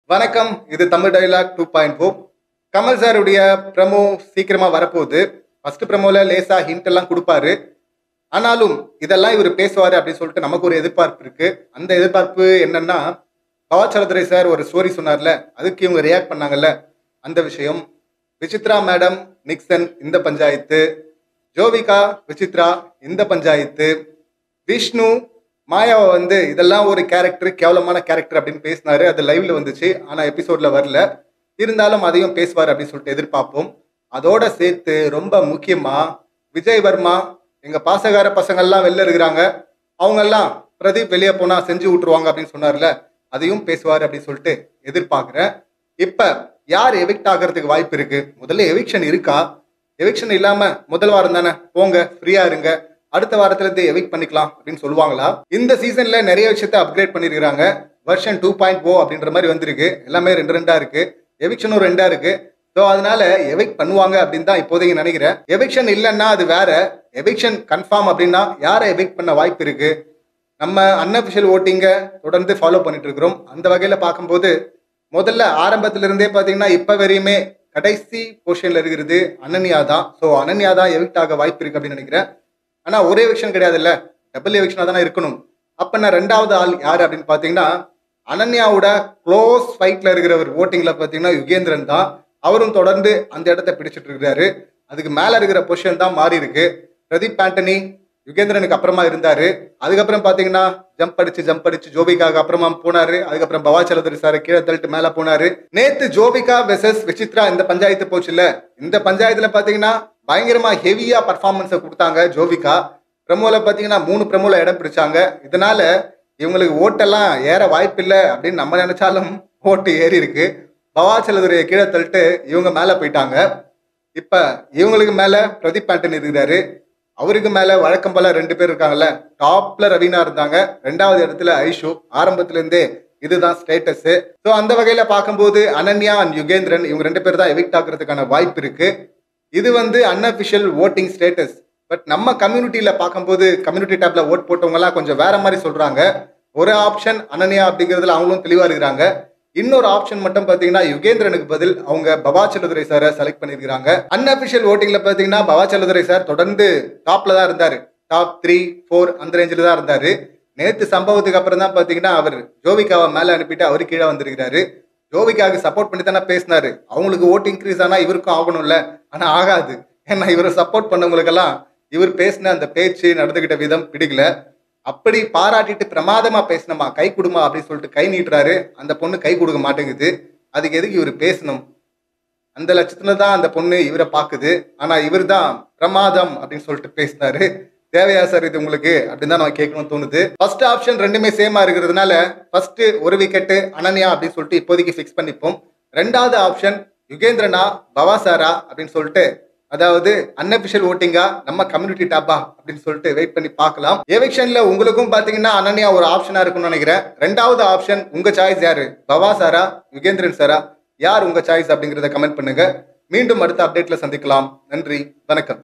வணக்கம் இது Tamil dialogue two point four Kamal சாருடைய ப்ரமோ சீக்கிரமா வரப்போகுது ஃபர்ஸ்ட் ப்ரமோல லேசா ஹிண்ட் எல்லாம் கொடுப்பாரு ஆனாலும் இதெல்லாம் இவர் பேசுவாரு அப்படின்னு சொல்லிட்டு நமக்கு ஒரு எதிர்பார்ப்பு இருக்கு அந்த எதிர்பார்ப்பு என்னன்னா பவாச்சலதுரை சார் ஒரு ஸ்டோரி சொன்னார்ல அதுக்கு இவங்க ரியாக்ட் பண்ணாங்கல்ல அந்த விஷயம் விசித்ரா மேடம் நிக்சன் இந்த பஞ்சாயத்து ஜோவிகா விசித்ரா இந்த பஞ்சாயத்து விஷ்ணு மாயாவை வந்து இதெல்லாம் ஒரு கேரக்டர் கேவலமான கேரக்டர் அப்படின்னு பேசினாரு அது லைவ்ல வந்துச்சு ஆனா எபிசோட்ல வரல இருந்தாலும் அதையும் பேசுவார் அப்படின்னு சொல்லிட்டு எதிர்பார்ப்போம் அதோட சேர்த்து ரொம்ப முக்கியமா விஜய் வர்மா எங்க பாசகார பசங்கள்லாம் வெளில இருக்கிறாங்க அவங்கெல்லாம் பிரதீப் வெளியே போனா செஞ்சு விட்டுருவாங்க அப்படின்னு சொன்னார்ல அதையும் பேசுவார் அப்படின்னு சொல்லிட்டு எதிர்பார்க்கிறேன் இப்ப யார் எவிக்ட் ஆகிறதுக்கு வாய்ப்பு இருக்கு முதல்ல எவிக்ஷன் இருக்கா எவிக்ஷன் இல்லாம முதல் வாரம் தானே போங்க ஃப்ரீயா இருங்க அடுத்த வாரத்துல இருந்து எவிக் பண்ணிக்கலாம் அப்படின்னு சொல்லுவாங்களா இந்த சீசன்ல நிறைய விஷயத்த அப்கிரேட் பண்ணிருக்காங்க வெர்ஷன் டூ பாயிண்ட் ஓ அப்படின்ற மாதிரி வந்திருக்கு எல்லாமே ரெண்டு ரெண்டா இருக்கு எவிக்ஷனும் ரெண்டா இருக்கு ஸோ அதனால எவிக் பண்ணுவாங்க அப்படின்னு தான் இப்போதைக்கு நினைக்கிறேன் எவிக்ஷன் இல்லைன்னா அது வேற எவிக்ஷன் கன்ஃபார்ம் அப்படின்னா யாரை எவிக் பண்ண வாய்ப்பு இருக்கு நம்ம அன்அபிஷியல் ஓட்டிங்கை தொடர்ந்து ஃபாலோ பண்ணிட்டு இருக்கிறோம் அந்த வகையில பார்க்கும்போது முதல்ல ஆரம்பத்துல இருந்தே பாத்தீங்கன்னா இப்ப வரையுமே கடைசி போர்ஷன்ல இருக்கிறது அனன்யா தான் ஸோ அனன்யா தான் எவிக்ட் ஆக வாய்ப்பு இருக்கு அப்படின்னு நினைக்கிறேன் ஆனா ஒரே எவிக்ஷன் கிடையாதுல்ல டபுள் எவிக்ஷனா தானே இருக்கணும் அப்ப நான் ரெண்டாவது ஆள் யாரு அப்படின்னு பாத்தீங்கன்னா அனன்யாவோட க்ளோஸ் ஃபைட்ல இருக்கிற ஒரு ஓட்டிங்ல பாத்தீங்கன்னா யுகேந்திரன் தான் அவரும் தொடர்ந்து அந்த இடத்த பிடிச்சிட்டு இருக்கிறாரு அதுக்கு மேல இருக்கிற பொசிஷன் தான் மாறி இருக்கு பிரதீப் ஆண்டனி யுகேந்திரனுக்கு அப்புறமா இருந்தாரு அதுக்கப்புறம் பாத்தீங்கன்னா ஜம்ப் அடிச்சு ஜம்ப் அடிச்சு ஜோபிகாக்கு அப்புறமா போனாரு அதுக்கப்புறம் பவாச்சலதுரி சார் கீழே தள்ளிட்டு மேல போனாரு நேத்து ஜோபிகா வெசஸ் விசித்ரா இந்த பஞ்சாயத்து போச்சுல்ல இந்த பஞ்சாயத்துல பாத்தீங்கன்னா பயங்கரமா ஹெவியா பர்ஃபார்மன்ஸை கொடுத்தாங்க ஜோவிகா பிரமோல பாத்தீங்கன்னா மூணு பிரமோல இடம் பிடிச்சாங்க இதனால இவங்களுக்கு ஓட்டெல்லாம் ஏற வாய்ப்பில்லை அப்படின்னு நம்ம நினைச்சாலும் ஓட்டு ஏறி இருக்கு பவாச்சலதுரையை கீழே தள்ளிட்டு இவங்க மேல போயிட்டாங்க இப்ப இவங்களுக்கு மேல பிரதீப் ஆண்டனி இருக்கிறாரு அவருக்கு மேல வழக்கம் போல ரெண்டு பேர் இருக்காங்கல்ல டாப்ல ரவீனா இருந்தாங்க ரெண்டாவது இடத்துல ஐஷு ஆரம்பத்துல இருந்தே இதுதான் ஸ்டேட்டஸ் ஸோ அந்த வகையில பார்க்கும்போது அனன்யா அண்ட் யுகேந்திரன் இவங்க ரெண்டு பேர் தான் எவிக்ட் ஆகிறதுக்கான வாய்ப்பு இருக்கு இது வந்து அன்அபிஷியல் ஓட்டிங் ஸ்டேட்டஸ் பட் நம்ம கம்யூனிட்டியில பார்க்கும்போது கம்யூனிட்டி டேப்ல ஓட் போட்டவங்க எல்லாம் கொஞ்சம் வேற மாதிரி சொல்றாங்க ஒரு ஆப்ஷன் அனன்யா அப்படிங்கிறதுல அவங்களும் தெளிவா இருக்கிறாங்க இன்னொரு ஆப்ஷன் மட்டும் பாத்தீங்கன்னா யுகேந்திரனுக்கு பதில் அவங்க பவாச்சலதுரை சாரை செலக்ட் பண்ணிருக்காங்க அன்அபிஷியல் ஓட்டிங்ல பாத்தீங்கன்னா பவாச்சலதுரை சார் தொடர்ந்து டாப்ல தான் இருந்தாரு டாப் த்ரீ ஃபோர் அந்த ரேஞ்சில் தான் இருந்தாரு நேத்து சம்பவத்துக்கு அப்புறம் தான் பாத்தீங்கன்னா அவர் ஜோவிகாவை மேல அனுப்பிட்டு அவரு கீழே வந்திருக்கிறாரு ஜோவிகாவுக்கு சப்போர்ட் பண்ணி தானே பேசினாரு அவங்களுக்கு ஓட் இன்க்ரீஸ் ஆனா இவருக்கும் ஆகணும்ல ஆனா ஆகாது ஏன்னா இவரை சப்போர்ட் பண்ணவங்களுக்கெல்லாம் இவர் பேசின அந்த பேச்சு நடந்துகிட்ட விதம் பிடிக்கல அப்படி பாராட்டிட்டு பிரமாதமா பேசினமா கை கொடுமா அப்படின்னு சொல்லிட்டு கை நீட்டுறாரு அந்த பொண்ணு கை கொடுக்க மாட்டேங்குது அதுக்கு எதுக்கு இவர் பேசணும் அந்த லட்சத்துல தான் அந்த பொண்ணு இவரை பாக்குது ஆனா இவர் தான் பிரமாதம் அப்படின்னு சொல்லிட்டு பேசினாரு தேவையா சார் இது உங்களுக்கு அப்படின்னு தான் நான் கேட்கணும்னு தோணுது ஃபர்ஸ்ட் ஆப்ஷன் ரெண்டுமே சேமா இருக்கிறதுனால ஃபர்ஸ்ட் ஒரு விக்கெட்டு அனன்யா அப்படின்னு சொல்லிட்டு இப்போதைக்கு ஃபிக்ஸ் பண்ணிப்போம் ரெண்டாவது ஆப்ஷன் யுகேந்திரனா பவாசாரா அப்படின்னு சொல்லிட்டு அதாவது அன்அபிஷியல் ஓட்டிங்கா நம்ம கம்யூனிட்டி டாப்பா அப்படின்னு சொல்லிட்டு வெயிட் பண்ணி பார்க்கலாம் எவிக்ஷன்ல உங்களுக்கும் பாத்தீங்கன்னா அனன்யா ஒரு ஆப்ஷனா இருக்கும்னு நினைக்கிறேன் ரெண்டாவது ஆப்ஷன் உங்க சாய்ஸ் யாரு பவா சாரா யுகேந்திரன் சாரா யார் உங்க சாய்ஸ் அப்படிங்கறத கமெண்ட் பண்ணுங்க மீண்டும் அடுத்த அப்டேட்ல சந்திக்கலாம் நன்றி வணக்கம்